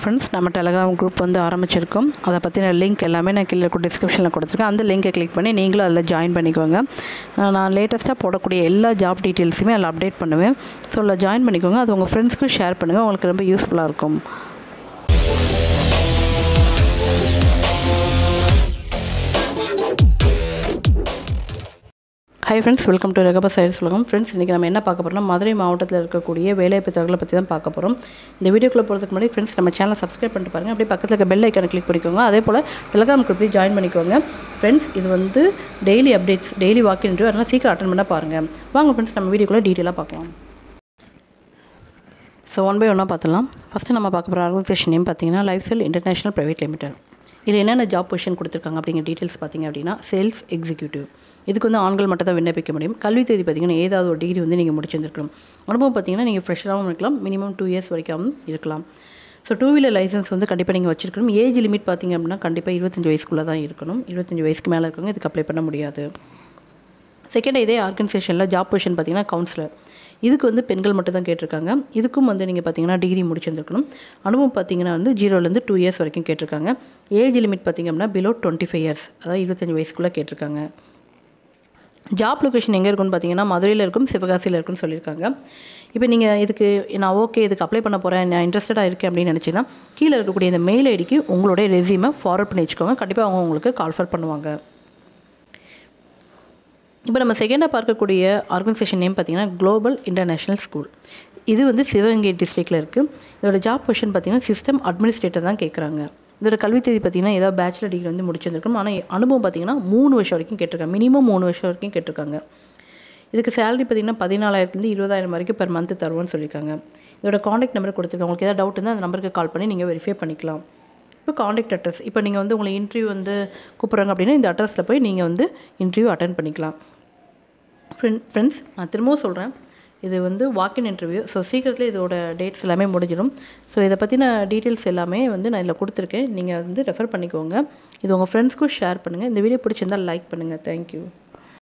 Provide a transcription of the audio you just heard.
friends நம்ம Telegram group வந்து ஆரம்பிச்சிருக்கோம் அதை பற்றின லிங்க் எல்லாமே நான் கீழே டிஸ்கிரிப்ஷனில் கொடுத்துருக்கேன் அந்த லிங்கை கிளிக் பண்ணி நீங்களும் அதில் ஜாயின் பண்ணிக்கோங்க அஹ் நான் லேட்டஸ்ட்டாக போடக்கூடிய எல்லா ஜாப் டீட்டெயில்ஸுமே அதில் அப்டேட் பண்ணுவேன் ஸோ அதில் ஜாயின் பண்ணிக்கோங்க அது உங்கள் ஃப்ரெண்ட்ஸ்க்கும் ஷேர் பண்ணுங்கள் உங்களுக்கு ரொம்ப யூஸ்ஃபுல்லாக இருக்கும் ஹை ஃப்ரெண்ட்ஸ் வெல்கம் டு ரெகபா சைட்ஸ் உலகம் ஃப்ரெண்ட்ஸ் இன்றைக்கி நம்ம என்ன பார்க்க போகிறோம்னா மதுரை மாவட்டத்தில் இருக்கக்கூடிய வேலைவாய்ப்பு தகவலை பற்றி தான் பார்க்க போகிறோம் இந்த வீடியோக்குள்ளே போகிறதுக்கு முன்னாடி ஃப்ரெண்ட்ஸ் நம்ம சேனலை சப்ஸ்கிரைப் பண்ணிட்டு பாருங்கள் அப்படியே பக்கத்தில் இருக்க பெல் ஐக்கானை கிளிக் பண்ணிக்கோங்க அதே போல் டெலிகிராம் குரூப்லேயும் ஜாயின் பண்ணிக்கோங்க ஃப்ரெண்ட்ஸ் இது வந்து daily updates daily walk-in interview அதனால் சீக்கிரம் அட்டன் பண்ண பாருங்கள் வாங்க ஃப்ரெண்ட்ஸ் நம்ம வீடியோக்குள்ளே டீட்டெயிலாக பார்க்கலாம் ஸோ ஒன் பை ஒன்னாக பார்த்துலாம் ஃபஸ்ட்டு நம்ம பார்க்க போகிற ஆர்கனைசேஷன் நேம் பார்த்தீங்கன்னா Life Cell International private limited இதில் என்னென்ன ஜாப் பொசிஷன் கொடுத்துருக்காங்க அப்படிங்கிற டீட்டெயில்ஸ் பார்த்தீங்க அப்படின்னா சேல்ஸ் எக்ஸிக்யூட்டிவ் இதுக்கு வந்து ஆண்கள் மட்டும் தான் விண்ணப்பிக்க முடியும் கல்வி தேதி பார்த்தீங்கன்னா ஏதாவது ஒரு டிகிரி வந்து நீங்கள் முடிச்சிருந்துருக்கணும் அனுபவம் பார்த்தீங்கன்னா நீங்கள் ஃப்ரெஷராகவும் இருக்கலாம் மினிமம் டூ இயர்ஸ் வரைக்கும் இருக்கலாம் ஸோ டூ வீலர் லைசன்ஸ் வந்து கண்டிப்பாக நீங்கள் வச்சிருக்கணும் ஏஜ் லிமிட் பார்த்தீங்க அப்படின்னா கண்டிப்பாக இருபத்தஞ்சி வயசுக்குள்ளே தான் இருக்கணும் இருபத்தஞ்சி வயசுக்கு மேலே இருக்கவங்க இதுக்கு அப்ளை பண்ண முடியாது செகண்ட் இதே ஆர்கனைசேஷனில் ஜாப் பொசிஷன் பார்த்தீங்கன்னா கவுன்சிலர் இதுக்கு வந்து பெண்கள் மட்டும் தான் கேட்டிருக்காங்க இதுக்கும் வந்து நீங்கள் பார்த்தீங்கன்னா டிகிரி முடிச்சிருந்துருக்கணும் அனுபவம் பார்த்தீங்கன்னா வந்து ஜீரோலேருந்து டூ இயர்ஸ் வரைக்கும் கேட்டிருக்காங்க ஏஜ் லிமிட் பார்த்தீங்க அப்படின்னா பிலோ டுவெண்ட்டி ஃபைவ் இயர்ஸ் அதாவது இருபத்தஞ்சி வயசுக்குள்ளே கேட்டிருக்காங்க ஜாப் லொக்கேஷன் எங்கே இருக்குன்னு பார்த்தீங்கன்னா மதுரையில் இருக்கும் சிவகாசியில் இருக்குன்னு சொல்லியிருக்காங்க இப்போ நீங்கள் இதுக்கு நான் ஓகே இதுக்கு அப்ளை பண்ண போகிறேன் நான் இன்ட்ரெஸ்டடாக இருக்கேன் அப்படின்னு நினச்சிங்கன்னா கீழே இருக்கக்கூடிய இந்த மெயில் ஐடிக்கு உங்களுடைய ரெசியூமை ஃபார்வர்ட் பண்ணி வச்சுக்கோங்க கண்டிப்பாக அவங்க உங்களுக்கு கால்ஃபர் பண்ணுவாங்க இப்போ நம்ம செகண்டாக பார்க்கக்கூடிய ஆர்கனைசேஷன் நேம் பார்த்தீங்கன்னா குளோபல் இன்டர்நேஷ்னல் ஸ்கூல் இது வந்து சிவகங்கை டிஸ்ட்ரிக்டில் இருக்குது இதோட ஜாப் பொசிஷன் பார்த்தீங்கன்னா சிஸ்டம் அட்மினிஸ்ட்ரேட்டர் தான் கேட்குறாங்க இதோட கல்வி தேதி பார்த்தீங்கன்னா ஏதாவது பேச்சுலர் டிகிரி வந்து முடிச்சிருந்துருக்கணும் ஆனால் அனுபவம் பார்த்தீங்கன்னா மூணு வருஷம் வரைக்கும் கேட்டிருக்காங்க மினிமம் மூணு வருஷம் வரைக்கும் கேட்டிருக்காங்க இதுக்கு சேலரி பார்த்தீங்கன்னா பதினாலாயிரத்துலேருந்து இருபதாயிரம் வரைக்கும் பெர் மந்த் தருவோம்னு சொல்லியிருக்காங்க இதோட காண்டாக்ட் நம்பர் கொடுத்துருக்காங்க உங்களுக்கு ஏதாவது டவுட் இருந்தால் அந்த நம்பருக்கு கால் பண்ணி நீங்கள் வெரிஃபை பண்ணிக்கலாம் இப்போ காண்டாக்ட் அட்ரஸ் இப்போ நீங்கள் வந்து உங்களை இன்டர்வியூ வந்து கூப்பிட்றாங்க அப்படின்னா இந்த அட்ரஸில் போய் நீங்கள் வந்து இன்டர்வியூ அட்டன் பண்ணிக்கலாம் ஃப்ரெண்ட் ஃப்ரெண்ட்ஸ் நான் திரும்பவும் சொல்கிறேன் இது வந்து வாக்கின் இன்டர்வியூ ஸோ சீக்கிரத்தில் இதோட டேட்ஸ் எல்லாமே முடிஞ்சிடும் ஸோ இதை பற்றின டீட்டெயில்ஸ் எல்லாமே வந்து நான் இதில் கொடுத்துருக்கேன் நீங்கள் வந்து ரெஃபர் பண்ணிக்கோங்க இது உங்கள் ஃப்ரெண்ட்ஸ்க்கும் ஷேர் பண்ணுங்கள் இந்த வீடியோ பிடிச்சிருந்தால் லைக் பண்ணுங்கள் தேங்க்யூ